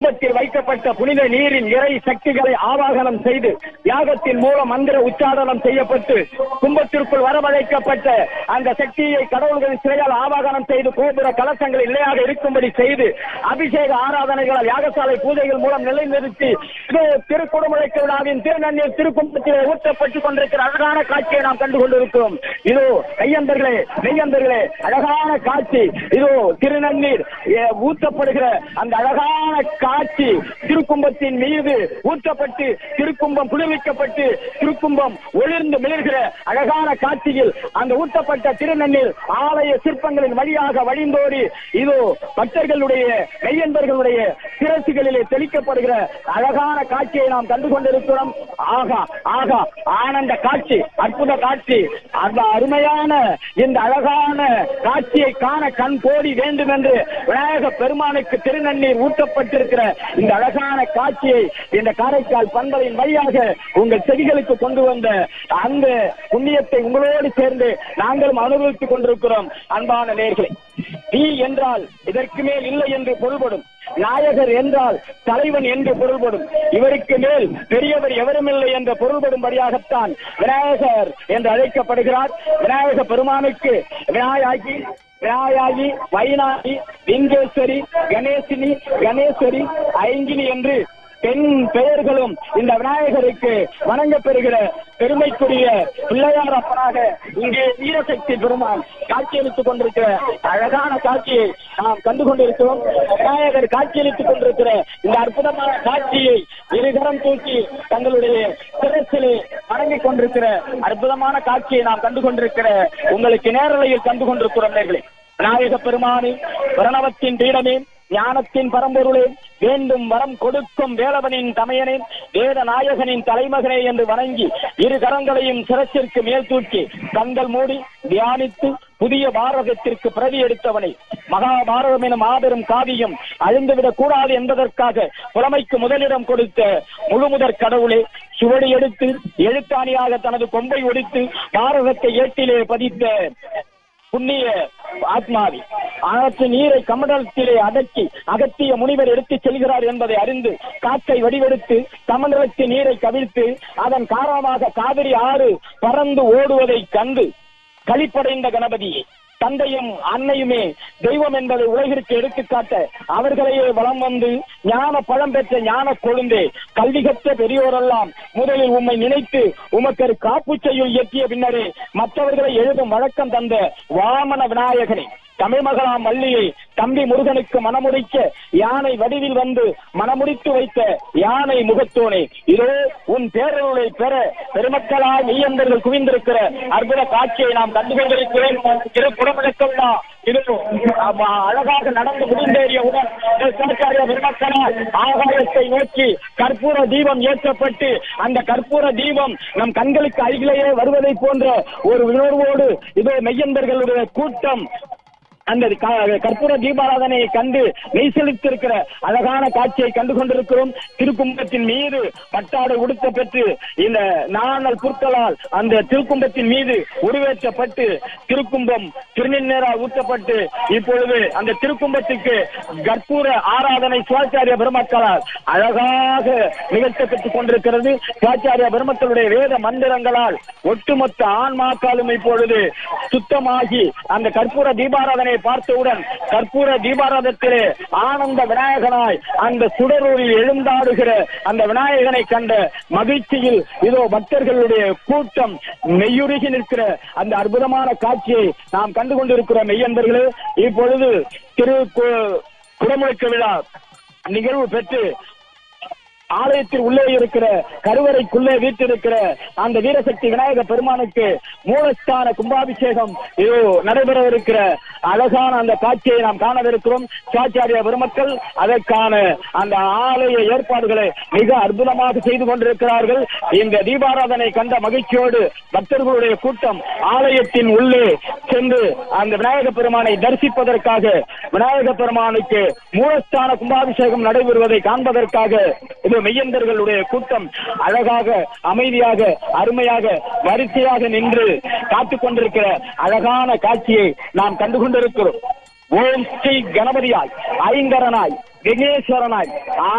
கும்பத்தில் வைக்கப்பட்ட புனித நீரின் இறை சக்திகளை ஆவாகனம் செய்து யாகத்தின் மூலம் மந்திர உச்சாடனம் செய்யப்பட்டு கும்பத்திற்குள் வரவழைக்கப்பட்ட அந்த சக்தியை கடவுள்கள் சிலையால் ஆவாகனம் செய்து கோபுர கலசங்கள் இல்லையாக இருக்கும்படி செய்து அபிஷேக ஆராதனைகளால் யாகசாலை பூஜைகள் மூலம் நிலைநிறுத்தி இதோ திருக்குடமுழைக்க விழாவின் திருநன்னீர் திருக்கும்பத்திலே ஊற்றப்பட்டுக் கொண்டிருக்கிற அழகான காட்சியை நாம் கண்டு கொண்டிருக்கிறோம் இதோ கையந்தர்களே மெய்யந்தர்களே அழகான காட்சி இதோ திருநன்னீர் எ, ஊற்றப்படுகிற அந்த அழகான காட்சி திருக்கும்பத்தின் மீது ஊற்றப்பட்டு திருக்கும்பம் குளிர்விக்கப்பட்டு திருக்கும்பம் ஒளிர்ந்து மிளிர்கிற அழகான காட்சியில் அந்த ஊற்றப்பட்ட திருநன்னீர் ஆலய சிற்பங்களின் வழியாக வழிந்தோடி இதோ பக்தர்களுடைய மெய்யன்பர்களுடைய சிரசுகளிலே தெளிக்கப்படுகிற அழகான காட்சியை நாம் கண்டு கொண்டிருக்கிறோம் ஆகா ஆகா ஆனந்த காட்சி அற்புத காட்சி அந்த அருமையான இந்த அழகான காட்சியை காண கண் கோடி வேண்டும் என்று விநாயக பெருமானுக்கு திருநன்னீர் ஊட்டப்பட்டிருக்கிற இந்த அழகான காட்சியை இந்த காரைக்கால் பண்பலையின் வழியாக உங்கள் செவிகளுக்கு கொண்டு வந்த அந்த புண்ணியத்தை உங்களோடு சேர்ந்து நாங்களும் அனுபவித்துக் கொண்டிருக்கிறோம் அன்பான நேர்களை நீ என்றால் இதற்கு மேல் இல்லை என்று பொருள்படும் நாயகர் என்றால் தலைவன் என்று பொருள்படும் இவருக்கு மேல் பெரியவர் எவருமில்லை என்ற பொருள்படும்படியாகத்தான் விநாயகர் என்று அழைக்கப்படுகிறார் விநாயக பெருமானுக்கு விநாயகி விநாயகி வைனாகி லிங்கேஸ்வரி கணேசினி கணேஸ்வரி ஐங்கினி என்று பெண் பெயர்களும் இந்த விநாயகருக்கு வணங்கப்பெறுகிற பெருமைக்குரிய பிள்ளையார் அப்பனாக இங்கே வீரசக்தி பெருமான் காட்சியளித்துக் கொண்டிருக்கிற அழகான காட்சியை நாம் கண்டு கொண்டிருக்கிறோம் விநாயகர் காட்சியளித்துக் கொண்டிருக்கிற இந்த அற்புதமான காட்சியை இருகரம் தூக்கி தங்களுடைய சிரசிலே வணங்கிக் கொண்டிருக்கிற அற்புதமான காட்சியை நாம் கண்டு கொண்டிருக்கிற உங்களுக்கு நேரலையில் கண்டு கொண்டிருக்கிறோம் நேர்களே விநாயக பெருமானே பிரணவத்தின் பீடமே ஞானத்தின் பரம்பொருளே வேண்டும் வரம் கொடுக்கும் வேலவனின் தமையனே வேத நாயகனின் தலைமகனே என்று வணங்கி இரு கரங்களையும் சிரசிற்கு மேல் தூக்கி கண்கள் மூடி தியானித்து புதிய பாரதத்திற்கு பிரதி எடுத்தவனை மகாபாரதம் எனும் மாபெரும் காவியம் அழிந்துவிடக் கூடாது என்பதற்காக புலமைக்கு முதலிடம் கொடுத்த முழுமுதற் கடவுளே சுவடி எடுத்து எழுத்தாணியாக தனது கொம்பை ஒடித்து பாரதத்தை ஏட்டிலே பதித்த புண்ணிய ஆத்மாவி ஆற்று நீரை கமண்டலத்திலே அடக்கி அகத்திய முனிவர் எடுத்துச் செல்கிறார் என்பதை அறிந்து காற்றை வடிவெடுத்து கமண்டலத்தின் நீரை கவிழ்த்து அதன் காரணமாக காவிரி ஆறு பறந்து ஓடுவதைக் கண்டு களிப்படைந்த கணபதியே தந்தையும் அன்னையுமே தெய்வம் என்பதை உலகிற்கு எடுத்துக்காட்ட அவர்களையே வலம் வந்து ஞான பழம் பெற்ற ஞான கொழுந்தே கல்வி கற்ற பெரியோரெல்லாம் முதலில் உம்மை நினைத்து உமக்கு காப்புச் செய்யுள் இயற்றிய பின்னரே மற்றவர்களை எழுதும் வழக்கம் தந்த வாமன விநாயகனே தமிழ் மகளாம் வள்ளியை தம்பி முருகனுக்கு மனமுடிக்க யானை வடிவில் வந்து மனமுடித்து வைத்த யானை முகத்தோனே இதோ உன் பேரருளை பெற பெருமக்களாய் மெய்யந்தர்கள் குவிந்திருக்கிற அற்புத காட்சியை நாம் கண்டு கொண்டிருக்கிறேன் திரு குடமிழக்கம்னா இது ஆமா, அழகாக நடந்து முடிந்தேறியவுடன் சிவகாரிய பெருமக்களால் ஆகாயத்தை நோக்கி கற்பூர தீபம் ஏற்றப்பட்டு அந்த கற்பூர தீபம் நம் கண்களுக்கு அருகிலேயே வருவதை போன்ற ஒரு உணர்வோடு இதோ மெய்யந்தர்களுடைய கூட்டம் அந்த க- கற்பூர தீபாராதனையை கண்டு மெய் செலுத்திருக்கிற அழகான காட்சியை கண்டு கொண்டிருக்கிறோம் திருக்கும்பத்தின் மீது பட்டாடை உடுத்த பெற்று இந்த நாணல் புற்களால் அந்த திருக்கும்பத்தின் மீது உருவேற்றப்பட்டு திருக்கும்பம் திருநீரால் ஊற்றப்பட்டு இப்பொழுது அந்த திருக்கும்பத்துக்கு கற்பூர ஆராதனை சிவாச்சாரிய பெருமக்களால் அழகாக நிகழ்த்தப்பட்டுக் கொண்டிருக்கிறது சிவாச்சாரிய பெருமக்களுடைய வேத மந்திரங்களால் ஒட்டுமொத்த ஆன்மாக்களும் இப்பொழுது சுத்தமாகி அந்த கற்பூர தீபாராதனை பார்த்தவுடன் கற்பூர தீபாராதத்திலே ஆனந்த விநாயகனாய் அந்த சுடரூரில் எழுந்தாடுகிற அந்த விநாயகனை கண்ட மகிழ்ச்சியில் இதோ பக்தர்களுடைய கூட்டம் மெய்யுருகி நிற்கிற அந்த அற்புதமான காட்சியை நாம் கண்டு கொண்டிருக்கிற மெய்யன்பர்களே இப்பொழுது திரு கு- குடமுழுக்கு விழா நிகழ்வு பெற்று ஆலயத்தில் உள்ளே இருக்கிற கருவறைக்குள்ளே வீட்டிருக்கிற அந்த வீரசக்தி விநாயக பெருமானுக்கு மூலஸ்தான கும்பாபிஷேகம் இது நடைபெறவிருக்கிற அழகான அந்த காட்சியை நாம் காணவிருக்கிறோம் சாச்சாரிய பெருமக்கள் அதற்கான அந்த ஆலய ஏற்பாடுகளை மிக அற்புதமாக செய்து கொண்டிருக்கிறார்கள் இந்த தீபாராதனை கண்ட மகிழ்ச்சியோடு பக்தர்களுடைய கூட்டம் ஆலயத்தின் உள்ளே சென்று அந்த விநாயக பெருமானை தரிசிப்பதற்காக விநாயக பெருமானுக்கு மூலஸ்தான கும்பாபிஷேகம் நடைபெறுவதை காண்பதற்காக இது மெய்யந்தர்களுடைய கூட்டம் அழகாக அமைதியாக அருமையாக வரிசையாக நின்று காத்துக் கொண்டிருக்கிற அழகான காட்சியை நாம் கண்டு கொண்டிருக்கிறோம் ஓம் ஸ்ரீ கணபதியாய் ஐங்கரனாய் விக்னேஸ்வரனாய்